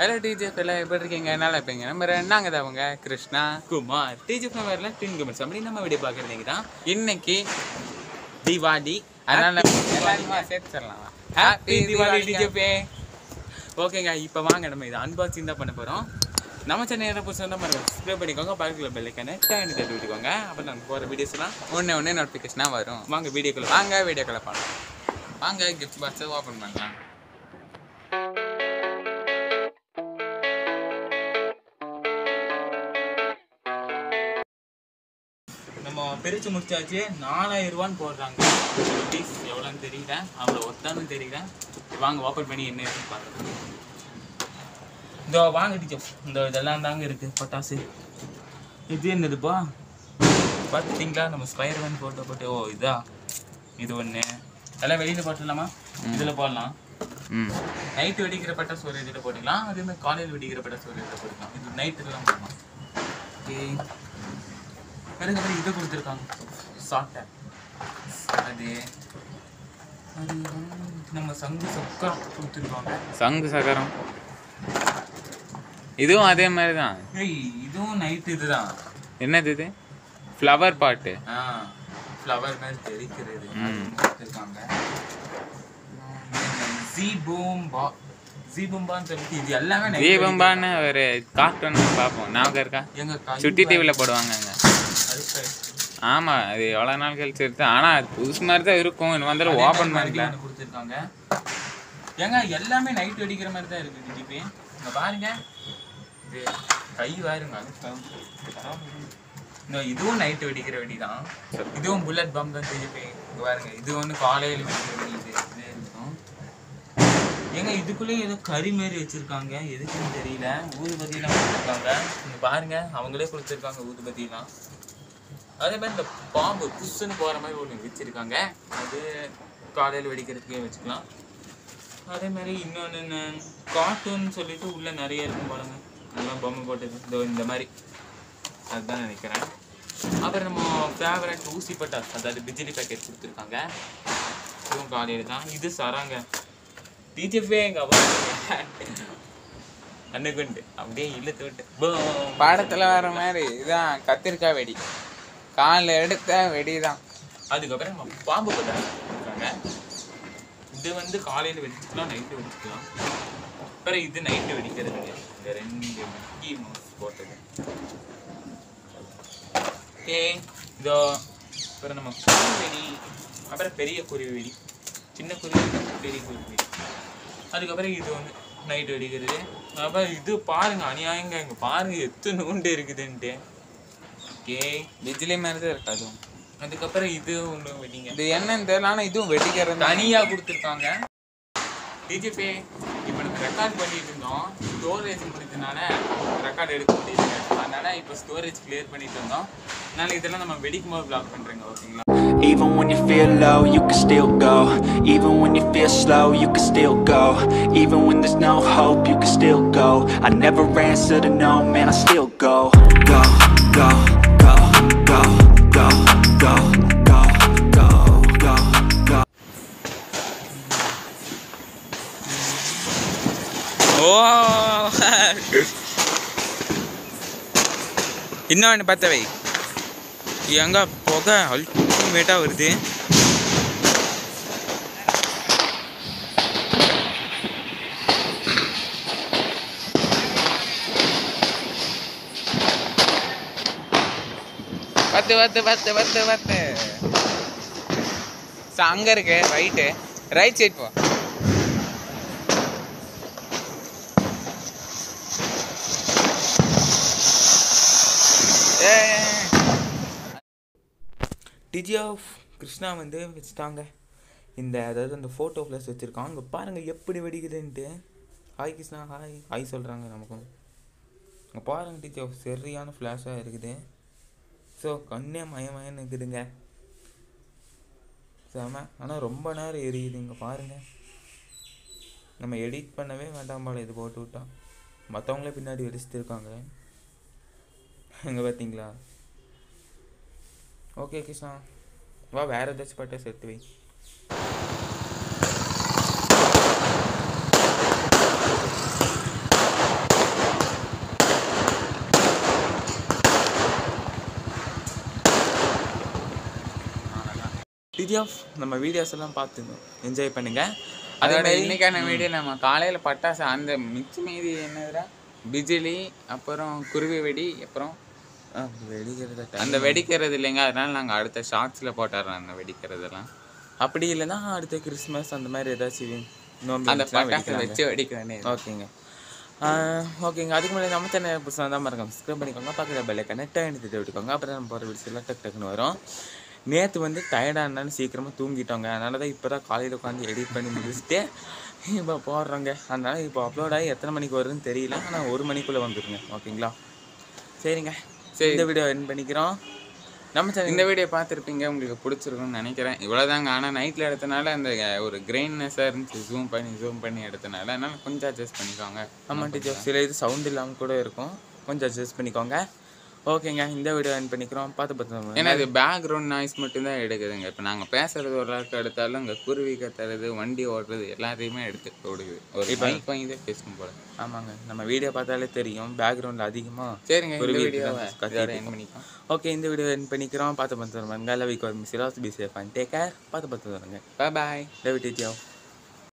Hello DGF எல்லாம் எப்படி இருக்கீங்க நல்லா இருப்பீங்க நம்ம ரெண்டாங்க தான் அவங்க கிருஷ்ணா குமார் டிஜிஎஃப் நம்பர்ல டின் குமார் அப்படி நம்ம வீடியோ பார்க்குறீங்க தான் இன்னைக்கு தீபாவளி அதனால எல்லாருமா சேர்த்து சொல்லலாம் ஹாப்பி தீபாவளி டிஜிஎஃபே ஓகேங்க இப்போ வாங்க நம்ம இது அன்பாக்சிங் தான் பண்ண போகிறோம் நம்ம சேனல் புதுசாக தான் பண்ணுவோம் சப்ஸ்கிரைப் பண்ணிக்கோங்க பக்கத்தில் பெல்லைக்கான டேன் தட்டி விட்டுக்கோங்க அப்போ நாங்கள் போகிற வீடியோஸ்லாம் ஒன்று ஒன்று நோட்டிஃபிகேஷனாக வரும் வாங்க வீடியோக்குள்ள வாங்க வீடியோக்குள்ள பண்ணலாம் வாங்க கிஃப்ட் பாக்ஸை ஓப்பன் பண்ணலாம் நம்ம பிரித்து முடிச்சாச்சு நாலாயிரம் ரூபான்னு போடுறாங்க ருபீஸ் எவ்வளோன்னு தெரியல அவ்வளோ ஒத்தான்னு தெரியல வாங்க ஓப்பன் பண்ணி என்ன இருக்குன்னு பார்க்கலாம் இதோ வாங்க டீச்சர் இந்த இதெல்லாம் தாங்க இருக்கு பட்டாசு இது என்னதுப்பா பார்த்துட்டிங்களா நம்ம ஸ்பைர்மேன் போட்டோ போட்டு ஓ இதா இது ஒன்று எல்லாம் வெளியில் போட்டுடலாமா இதில் போடலாம் நைட்டு வெடிக்கிற பட்டாசு ஒரு இதில் போட்டுக்கலாம் அதே மாதிரி காலையில் வெடிக்கிற பட்டாசு ஒரு இதில் போட்டுக்கலாம் இது நைட்டுலாம் போடலாம் ஓகே பாருங்க பாருங்க இதை கொடுத்துருக்காங்க சாட்டை அது அது நம்ம சங்கு சக்கரம் கொடுத்துருக்காங்க சங்கு சக்கரம் இதுவும் அதே மாதிரி தான் ஏய் இதுவும் நைட் இதுதான் என்னது இது ஃப்ளவர் பாட்டு ஆ ஃப்ளவர் மாதிரி தெரிக்கிறது ம். கொடுத்துருக்காங்க ஜி பூம் பா ஜி பூம்பான்னு சொல்லிட்டு இது எல்லாமே night தீபம்பான்னு ஒரு கார்ட்டூன் பார்ப்போம் ஞாபகம் இருக்கா எங்க கை சுட்டி டிவியில் போடுவாங்க அங்க அழுக்கு. ஆமாம் அது எவ்வளோ நாள் கழிச்சு எடுத்து ஆனால் அது புதுசு மாதிரி தான் இருக்கும் இன்னும் வந்தாலும் அதே ஓப்பன் மாதிரி பண்ணல ஒண்ணு கொடுத்துருக்காங்க ஏங்க எல்லாமே நைட் வெடிக்கிற மாதிரி தான் இருக்கு டிஜிபி இங்க பாருங்க இது கை பாருங்க அது இந்த இதுவும் நைட் வெடிக்கிற வெடி தான் இதுவும் புல்லட் பம் தான் டிஜிபி இங்க பாருங்க இது ஒன்று காலையில் வெடிக்கிற வெடி இது இது இருக்கும் ஏங்க இதுக்குள்ளேயே ஏதோ கறி மாரி வச்சிருக்காங்க எதுக்குன்னு தெரியல ஊதுபத்தியெல்லாம் கொடுத்துருக்காங்க இங்க பாருங்க அவங்களே கொடுத்துருக்காங்க ஊதுபத்தியெல்லாம் அதே மாதிரி இந்த பாம்பு புஷ்ஷுன்னு போகிற மாதிரி ஒன்று வச்சுருக்காங்க அது காலையில் வெடிக்கிறதுக்கே வச்சுக்கலாம் அதே மாதிரி இன்னொன்று என்ன கார்ட்டூன் சொல்லிட்டு உள்ளே நிறைய இருக்கும் பாருங்க அதெல்லாம் பொம்மை போட்டது இதோ இந்த மாதிரி அதுதான் நினைக்கிறேன் அப்புறம் நம்ம ஃபேவரட் ஊசி பட்டாஸ் அதாவது பிஜிலி பேக்கெட் கொடுத்துருக்காங்க இதுவும் காலையில் தான் இது சராங்க டிஜிபே எங்கள் அப்பா அன்னுக்குண்டு அப்படியே இழுத்து விட்டு boom. படத்தில் வர மாதிரி இதான் கத்திரிக்காய் வெடி காலில் எடுத்த வெடி தான் அதுக்கப்புறம் நம்ம பாம்பு பட்டாசு இருக்காங்க இது வந்து காலையில் வெடிச்சுக்கலாம் நைட்டு வெடிச்சுக்கலாம் அப்புறம் இது நைட்டு வெடிக்கிறது இந்த ரெண்டு மிக்கி மவுஸ் போட்டது ஓகே இதோ அப்புறம் நம்ம குருவி வெடி அப்புறம் பெரிய குருவி வெடி சின்ன குருவி வெடி, பெரிய குருவி வெடி அதுக்கப்புறம் இது வந்து நைட் வெடிக்கிறது அப்புறம் இது பாருங்க அநியாயங்க இங்க பாருங்க எத்தனை உண்டு இருக்குதுன்ட்டு ஓகே பிஜிலி மாதிரி தான் இருக்கு அதுவும் அதுக்கப்புறம் இது ஒன்று வெடிங்க இது என்னன்னு தெரியல ஆனால் இதுவும் வெடிக்கிறது தான். தனியா கொடுத்துருக்காங்க டிஜிபே இப்போ நம்ம ரெக்கார்ட் பண்ணிட்டு இருந்தோம் ஸ்டோரேஜ் முடிஞ்சதுனால ரெக்கார்ட் எடுக்க முடியல அதனால இப்போ ஸ்டோரேஜ் கிளியர் பண்ணிட்டு இருந்தோம் அதனால இதெல்லாம் நம்ம வெடிக்கும் போது பிளாக் பண்றேங்க ஓகேங்களா Even when you feel low, you can still go Even when you feel slow, you can still go Even when there's no hope, you can still go I never answer to no, man, I still go Go, go, go, go, go, go, go, go, go, go ஓ இன்னொன்று பத்த வை எங்க புகை அல்டிமேட்டாக வருது பத்து பத்து பத்து பத்து பத்து ச- அங்க இருக்கு ரைட்டு ரைட் சைட் போ டிஜி ஆஃப் கிருஷ்ணா வந்து வச்சுட்டாங்க இந்த அதாவது அந்த ஃபோட்டோ ஃப்ளாஷ் வச்சுருக்கான் அங்கே பாருங்கள் எப்படி வெடிக்குதுன்ட்டு ஹாய் கிருஷ்ணா ஹாய் ஹாய் சொல்கிறாங்க நமக்கும் அங்கே பாருங்க டிஜி ஆஃப் சரியான ஃப்ளாஷாக இருக்குது ஸோ கண்ணே மயமயன்னு இருக்குதுங்க செம ஆனால் ரொம்ப நேரம் எரியுது இங்கே பாருங்கள் நம்ம எடிட் பண்ணவே வேண்டாம் போல இது போட்டு விட்டா மற்றவங்களே பின்னாடி வெடிச்சிட்டு இருக்காங்க இங்கே பார்த்தீங்களா ஓகே கிருஷ்ணா வா வேற ஏதாச்சும் பட்டாசு எடுத்து வை டிடி ஆஃப் நம்ம வீடியோஸ் எல்லாம் பார்த்துங்க என்ஜாய் பண்ணுங்க அதே அதோட மாதிரி இன்னைக்கான வீடியோ நம்ம காலையில பட்டாசு அந்த மிச்ச மீதி என்னதுடா பிஜிலி அப்புறம் குருவி வெடி அப்புறம் ஆ, வெடிக்கிறத time. அந்த வெடிக்கிறது இல்லைங்க அதனால நாங்க அடுத்த ஷார்ட்ஸ்ல போட்டுறோம் அந்த வெடிக்கிறதெல்லாம் அப்படி இல்லைன்னா அடுத்த கிறிஸ்மஸ் அந்த மாதிரி ஏதாச்சும் நோம்பி அந்த வந்துச்சுன்னா பட்டாசு வெடிக்கலாங்க. வச்சு வெடிக்க வேண்டியது ஓகேங்க ஆ, ஓகேங்க அதுக்கு முன்னாடி நம்ம சேனல் புதுசாக தான் மறக்காம சப்ஸ்கிரைப் பண்ணிக்கோங்க பக்கத்தில் பெல்லை கனெக்டாக எடுத்துட்டு விட்டுக்கோங்க அப்புறம் நம்ம போகிற வீடியோஸ் எல்லாம் டக் டக்குன்னு வரும் நேற்று வந்து டயர்டாக இருந்தாலும் சீக்கிரமாக தூங்கிட்டோங்க அதனால தான் இப்போ தான் காலையில் உட்காந்து எடிட் பண்ணி முடிச்சுட்டு இப்போ போடுறோங்க அதனால இப்போ அப்லோட் ஆகி எத்தனை மணிக்கு வருதுன்னு தெரியல ஆனால் ஒரு மணிக்குள்ளே வந்துருங்க ஓகேங்களா சரிங்க சரி. இந்த வீடியோ என் பண்ணிக்கிறோம் நம்ம சேனல் இந்த வீடியோ பார்த்துருப்பீங்க உங்களுக்கு பிடிச்சிருக்கும்னு நினைக்கிறேன் இவ்வளோதாங்க ஆனால் நைட்டில் எடுத்தனால அந்த ஒரு கிரெயின்னஸாக இருந்துச்சு ஜூம் பண்ணி ஜூம் பண்ணி எடுத்தனால அதனால கொஞ்சம் அட்ஜஸ்ட் பண்ணிக்கோங்க ஆமாம் டீச்சர் சில இது சவுண்ட் இல்லாமல் கூட இருக்கும் கொஞ்சம் அட்ஜஸ்ட் பண்ணிக்கோங்க ஓகேங்க இந்த வீடியோ என் பண்ணிக்கிறோம் பார்த்து பார்த்து ஏன்னா இது பேக்ரவுண்ட் நாய்ஸ் மட்டும்தான் எடுக்குதுங்க இப்போ நாங்கள் பேசுறது ஒரு அளவுக்கு எடுத்தாலும் இங்கே குருவி கத்துறது வண்டி ஓட்டுறது எல்லாத்தையுமே எடுத்து கொடுக்குது ஒரு மைக் வாங்கி தான் பேசணும் போல ஆமாங்க நம்ம வீடியோ பார்த்தாலே தெரியும் பேக்ரவுண்டில் அதிகமாக சரிங்க இந்த குருவி வீடியோவை இருக்குதான் கத்திட்டு இதோட இருக்கும். end பண்ணிக்கலாம் ஓகே இந்த வீடியோ என் பண்ணிக்கிறோம் பார்த்து பார்த்து வருவாங்க love you miss be safe and take care பார்த்து பார்த்து வருங்க பாய் பாய் லவ் டீச்சர்